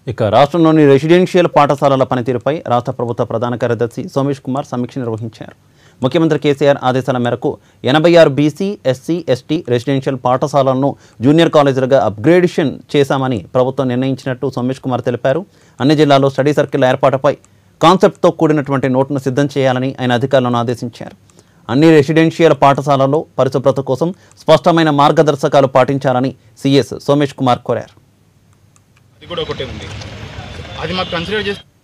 ఇక రాష్ట్రంలోని రెసిడెన్షియల్ పాఠశాలల పనితీరుపై రాష్ట్ర ప్రభుత్వ ప్రధాన కార్యదర్శి సోమేష్ కుమార్ సమీక్ష నిర్వహించారు ముఖ్యమంత్రి కేసీఆర్ ఆదేశాల మేరకు ఎనభై ఆరు బీసీ ఎస్సీ ఎస్టీ రెసిడెన్షియల్ పాఠశాలలను జూనియర్ కాలేజీలుగా అప్గ్రేడేషన్ చేశామని ప్రభుత్వం నిర్ణయించినట్టు సోమేష్ కుమార్ తెలిపారు అన్ని జిల్లాల్లో స్టడీ సర్కిల్ ఏర్పాటుపై కాన్సెప్ట్తో కూడినటువంటి నోటును సిద్ధం చేయాలని ఆయన అధికారులను ఆదేశించారు అన్ని రెసిడెన్షియల్ పాఠశాలల్లో పరిశుభ్రత కోసం స్పష్టమైన మార్గదర్శకాలు పాటించాలని సీఎస్ సోమేష్ కుమార్ కోరారు అది కూడా ఒకటే ఉంది అది మాకు కన్సిడర్ చేసి